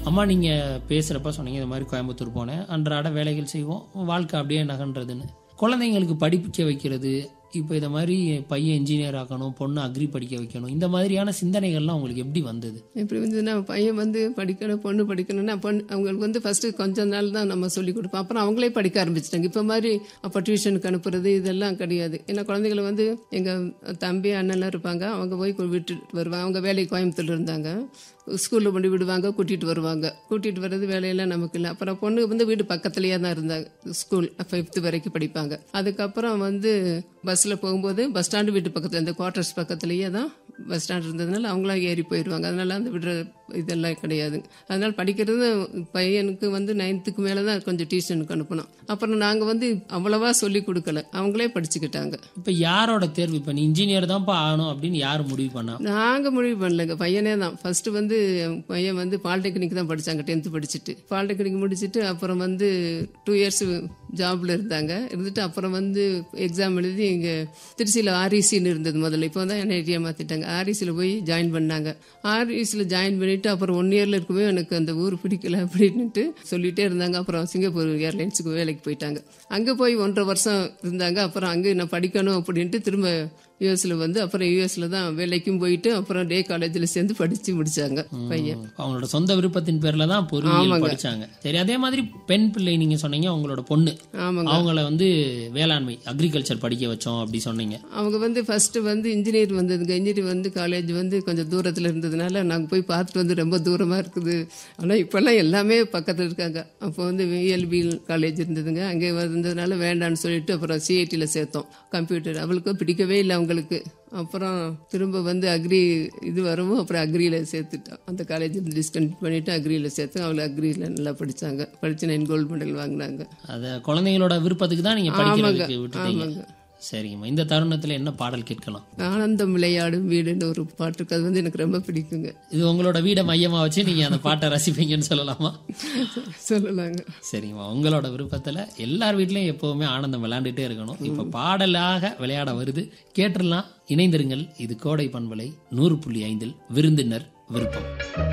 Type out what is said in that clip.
அம்மா நீங்கள் பேசுகிறப்ப சொன்னீங்க இந்த மாதிரி கோயம்புத்தூர் போனேன் அன்றாட வேலைகள் செய்வோம் வாழ்க்கை அப்படியே நகன்றதுன்னு குழந்தைங்களுக்கு படிக்க வைக்கிறது இப்போ இந்த மாதிரி பையன் இன்ஜினியர் ஆக்கணும் பொண்ணு அக்ரி படிக்க வைக்கணும் இந்த மாதிரியான சிந்தனைகள்லாம் உங்களுக்கு எப்படி வந்தது எப்படி வந்ததுன்னா பையன் வந்து படிக்கணும் பொண்ணு படிக்கணும்னா பொண்ணு அவங்களுக்கு வந்து ஃபர்ஸ்ட் கொஞ்ச நாள் தான் நம்ம சொல்லி கொடுப்போம் அப்புறம் அவங்களே படிக்க ஆரம்பிச்சிட்டாங்க இப்போ மாதிரி அப்போ டியூஷனுக்கு அனுப்புறது இதெல்லாம் கிடையாது ஏன்னா குழந்தைகளை வந்து எங்கள் தம்பி அண்ணன்லாம் இருப்பாங்க அவங்க போய் கு- விட்டுட்டு வருவாங்க அவங்க வேலைக்கு கோயம்புத்தூர்ல இருந்தாங்க ஸ்கூலில் கொண்டு விடுவாங்க கூட்டிகிட்டு வருவாங்க கூட்டிகிட்டு வர்றது வேலையெல்லாம் நமக்கு இல்லை அப்புறம் பொண்ணு வந்து வீடு பக்கத்துலேயே தான் இருந்தாங்க ஸ்கூல் ஃபிஃப்த்து வரைக்கும் படிப்பாங்க அதுக்கப்புறம் வந்து பஸ்ஸில் போகும்போது பஸ் ஸ்டாண்டு வீட்டு பக்கத்தில் இந்த குவார்ட்டர்ஸ் பக்கத்துலேயே தான் பஸ் ஸ்டாண்ட் இருந்ததுனால அவங்களாம் ஏறி போயிடுவாங்க அதனால அந்த விடுற இதெல்லாம் கிடையாது அதனால படிக்கிறது பையனுக்கு வந்து நைன்த்துக்கு மேலே தான் கொஞ்சம் டியூஷனுக்கு அனுப்பணும் அப்புறம் நாங்கள் வந்து அவ்வளவா சொல்லி கொடுக்கல அவங்களே படிச்சுக்கிட்டாங்க இப்போ யாரோட தேர்வு இப்போ நீ இன்ஜினியர் தான்ப்பா ஆகணும் அப்படின்னு யார் முடிவு பண்ணா நாங்கள் முடிவு பண்ணலங்க பையனே தான் ஃபர்ஸ்ட் வந்து என் பையன் வந்து பாலிடெக்னிக் தான் படிச்சாங்க டென்த்து படிச்சுட்டு பாலிடெக்னிக் முடிச்சுட்டு அப்புறம் வந்து டூ இயர்ஸ் ஜாப்ல இருந்தாங்க இருந்துட்டு அப்புறம் வந்து எக்ஸாம் எழுதி இங்கே திருச்சியில் ஆர்இசின்னு இருந்தது முதல்ல இப்போ தான் என்ஐடியா மாற்றிட்டாங்க ஆர்இசியில் போய் ஜாயின் பண்ணாங்க ஆர்இசியில் ஜாயின் பண்ணிட்டு அப்புறம் ஒன் இயர்ல இருக்கவே எனக்கு அந்த ஊர் பிடிக்கல அப்படின்ட்டு சொல்லிட்டே இருந்தாங்க அப்புறம் சிங்கப்பூர் ஏர்லைன்ஸுக்கு வேலைக்கு போயிட்டாங்க அங்கே போய் ஒன்றரை வருஷம் இருந்தாங்க அப்புறம் அங்கே நான் படிக்கணும் அப்படின்ட்டு திரும்ப யூஎஸ்ல வந்து அப்புறம் யூஎஸ்ல தான் வேலைக்கும் போயிட்டு அப்புறம் டே காலேஜில் சேர்ந்து படிச்சு முடிச்சாங்க பையன் அவங்களோட சொந்த விருப்பத்தின் பேர்ல தான் பொறியியல் படிச்சாங்க சரி அதே மாதிரி பெண் பிள்ளை நீங்க சொன்னீங்க அவங்களோட பொண்ணு ஆமாங்க அவங்கள வந்து வேளாண்மை அக்ரிகல்ச்சர் படிக்க வச்சோம் அப்படி சொன்னீங்க அவங்க வந்து ஃபர்ஸ்ட் வந்து இன்ஜினியர் வந்ததுங்க இன்ஜினியர் வந்து காலேஜ் வந்து கொஞ்சம் தூரத்தில் இருந்ததுனால நாங்கள் போய் பார்த்துட்டு வந்து ரொம்ப தூரமாக இருக்குது ஆனால் இப்போல்லாம் எல்லாமே பக்கத்தில் இருக்காங்க அப்போ வந்து விஎல்பி காலேஜ் இருந்ததுங்க அங்கே வந்ததுனால வேண்டான்னு சொல்லிட்டு அப்புறம் சிஐடியில் சேர்த்தோம் கம்ப்யூட்டர் அவளுக்கு பிடிக்கவே இல்லை அவங்களுக்கு அப்புறம் திரும்ப வந்து அக்ரி இது வரவும் அப்புறம் அக்ரியில் சேர்த்துட்டோம் அந்த காலேஜ் டிஸ்கண்டினியூ பண்ணிட்டு அக்ரியில் சேர்த்து அவளை அக்ரியில் நல்லா படிச்சாங்க படிச்சு நைன் கோல்டு மெடல் வாங்கினாங்க அத குழந்தைங்களோட விருப்பத்துக்கு தான் நீங்க படிக்கிறதுக்கு விட்டுட்டீங்க ஆமாங்க. சரிங்கம்மா இந்த தருணத்துல என்ன பாடல் கேட்கலாம் ஆனந்தம் விளையாடும் வீடுன்னு ஒரு பாட்டு இருக்கு அது வந்து எனக்கு ரொம்ப பிடிக்குங்க இது உங்களோட வீடை மையமா வச்சு நீங்க அந்த பாட்டை ரசிப்பீங்கன்னு சொல்லலாமா சொல்லலாங்க சரிங்கம்மா உங்களோட விருப்பத்துல எல்லார் வீட்லயும் எப்பவுமே ஆனந்தம் விளையாண்டுட்டே இருக்கணும் இப்ப பாடலாக விளையாட வருது கேட்டுடலாம் இணைந்திருங்கள் இது கோடை பண்பலை நூறு புள்ளி ஐந்தில் விருந்தினர் விருப்பம்